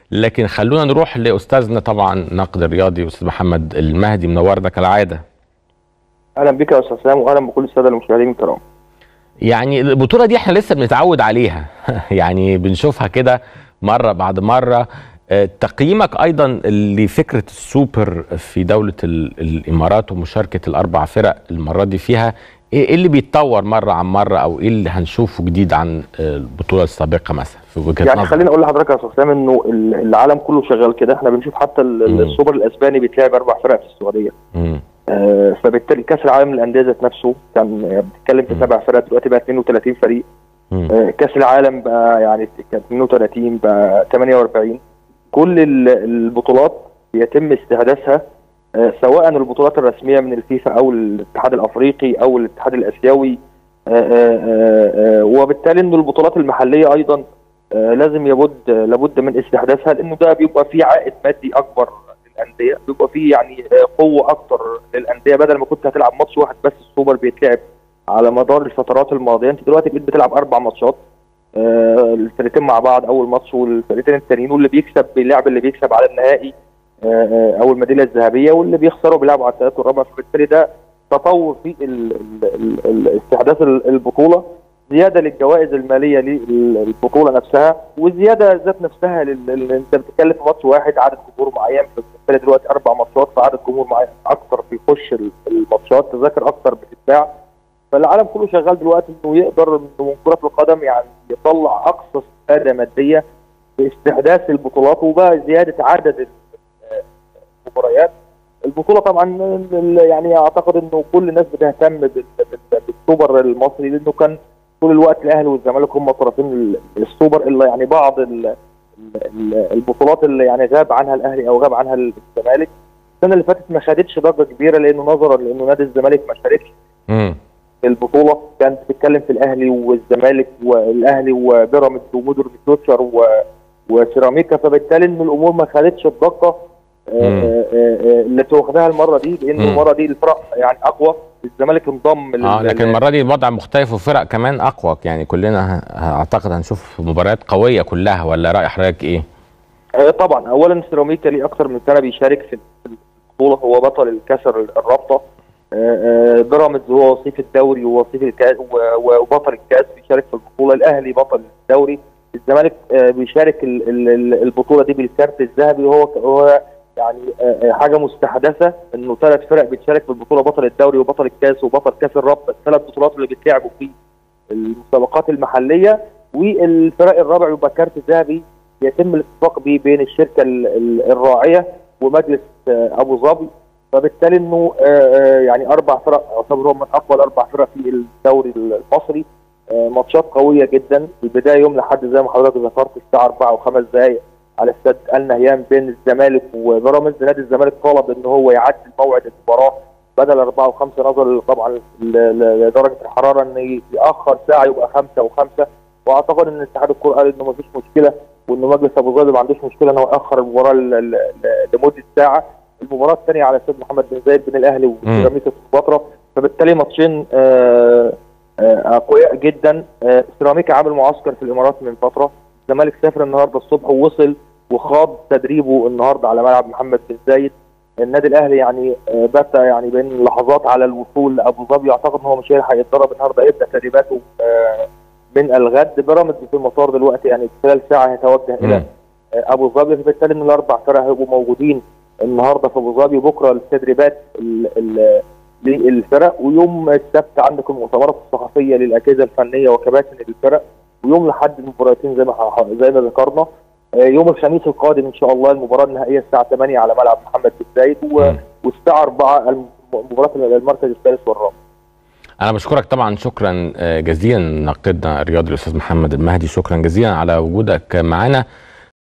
لكن خلونا نروح لاستاذنا طبعا نقد الرياضي استاذ محمد المهدي منورنا كالعاده اهلا بك يا استاذ سلام واهلا بكل الساده المشاهدين الكرام يعني البطوله دي احنا لسه بنتعود عليها يعني بنشوفها كده مره بعد مره آه، تقييمك ايضا لفكره السوبر في دوله ال- الامارات ومشاركه الاربع فرق المره دي فيها ايه إيه اللي بيتطور مره عن مره او ايه اللي هنشوفه جديد عن آه، البطوله السابقه مثلا في وجهه يعني نظرك خليني اقول لحضرتك يا استاذ سلام انه ال- العالم كله شغال كده احنا بنشوف حتى ال- مم. السوبر الاسباني بيتلعب اربع فرق في السعوديه مم. آه، فبالتالي كاس العالم للانديه ذات نفسه كان يعني بتتكلم في مم. سبع فرق دلوقتي بقى 32 فريق مم. آه، كاس العالم بقى يعني كان 32 بقى 48 كل ال- البطولات بيتم استحداثها آه، سواء البطولات الرسميه من الفيفا او الاتحاد الافريقي او الاتحاد الاسيوي آه، آه، آه، آه، وبالتالي ان البطولات المحليه ايضا آه، لازم يبد لابد من استحداثها لانه ده بيبقى فيه عائد مادي اكبر للانديه بيبقى فيه يعني آه، قوه اكتر للانديه بدل ما كنت هتلعب ماتش واحد بس السوبر بيتلعب على مدار الفترات الماضيه انت دلوقتي بقيت بتلعب اربع ماتشات آه، الفرقتين مع بعض اول ماتش والفرقتين التانيين واللي بيكسب بيلعب اللي بيكسب على النهائي آه، آه، او الميداليه الذهبيه واللي بيخسروا بيلعبوا على الثالث والرابع فبالتالي ده تطور في ال- ال- ال- ال- استحداث ال- البطوله زياده للجوائز الماليه للبطوله نفسها وزياده ذات نفسها لل... لل- انت بتتكلم في ماتش واحد عدد جمهور معين فبالتالي دلوقتي اربع ماتشات فعدد جمهور معين اكتر بيخش ال- الماتشات تذاكر اكتر بتتباع فالعالم كله شغال دلوقتي انه يقدر انه من كره القدم يعني يطلع اقصى استفاده ماديه باستحداث البطولات وبقى زياده عدد ال- المباريات البطوله طبعا ال- يعني اعتقد انه كل الناس بتهتم بال- بال- بالسوبر المصري لانه كان طول الوقت الاهلي والزمالك هم طرفين ال- السوبر الا يعني بعض ال- ال- البطولات اللي يعني غاب عنها الاهلي او غاب عنها الزمالك السنه اللي فاتت ما خدتش ضجه كبيره لانه نظرا لانه نادي الزمالك ما شاركش مم. في البطوله كانت بتتكلم في الاهلي والزمالك والاهلي وبيراميدز ومودرن فيوتشر و- وسيراميكا فبالتالي ان الامور ما خدتش الضجه آه، مم. آه، آه، اللي واخداها المره دي لان مم. المره دي الفرق يعني اقوى الزمالك انضم لل- اه لكن لل- المره دي الوضع مختلف وفرق كمان اقوى يعني كلنا ه- اعتقد هنشوف مباريات قويه كلها ولا راي حضرتك ايه؟ آه، طبعا اولا سيراميكا ليه اكثر من سنه بيشارك في في البطوله هو بطل الكسر الرابطه آه، آه، بيراميدز هو وصيف الدوري ووصيف الكاس و- وبطل الكاس بيشارك في البطوله الاهلي بطل الدوري الزمالك آه، بيشارك ال- ال- ال- البطوله دي بالكارت الذهبي وهو هو يعني آه، آه، حاجه مستحدثه انه ثلاث فرق بتشارك في البطوله بطل الدوري وبطل الكاس وبطل كاس الرابطه الثلاث بطولات اللي بيتلعبوا في المسابقات المحليه والفرق الرابع يبقى كارت ذهبي يتم الاتفاق به بين الشركه ال- ال- الراعيه ومجلس آه، ابو ظبي فبالتالي انه آه، آه، يعني اربع فرق يعتبروا من اقوى الاربع فرق في الدوري المصري آه، ماتشات قويه جدا البدايه يوم لحد زي ما حضرتك ذكرت الساعه 4 وخمس دقائق على استاد ال نهيان بين الزمالك وبيراميدز نادي الزمالك طلب ان هو يعدل موعد المباراه بدل 4 و5 نظرا طبعا ل- ل- لدرجه الحراره ان ياخر ساعه يبقى 5 و5 واعتقد ان اتحاد الكوره قال انه ما فيش مشكله وان مجلس ابو ظبي ما عندوش مشكله ان هو ياخر المباراه ل- ل- ل- لمده ساعه المباراه الثانيه على استاد محمد بن زايد بين الاهلي وسيراميكا كليوباترا فبالتالي ماتشين آه، آه، اقوياء جدا آه، سيراميكا عامل معسكر في الامارات من فتره الزمالك سافر النهارده الصبح ووصل وخاض تدريبه النهارده على ملعب محمد بن زايد النادي الاهلي يعني آه، بات يعني بين لحظات على الوصول لابو ظبي اعتقد ان هو مش هيلحق يتدرب النهارده يبدا تدريباته آه، من الغد بيراميدز في المطار دلوقتي يعني خلال ساعه هيتوجه الى مم. آه، ابو ظبي فبالتالي ان الاربع فرق هيبقوا موجودين النهارده في ابو ظبي بكره التدريبات ال- ال- للفرق ويوم السبت عندك المؤتمرات الصحفيه للاجهزه الفنيه وكباتن الفرق ويوم لحد المباراتين زي ما ح- زي ما ذكرنا آه، يوم الخميس القادم ان شاء الله المباراه النهائيه الساعه 8 على ملعب محمد بن زايد و- مم. والساعه 4 الم- مباراه المركز الثالث والرابع انا بشكرك طبعا شكرا آه، جزيلا ناقدنا الرياضي الاستاذ محمد المهدي شكرا جزيلا على وجودك معنا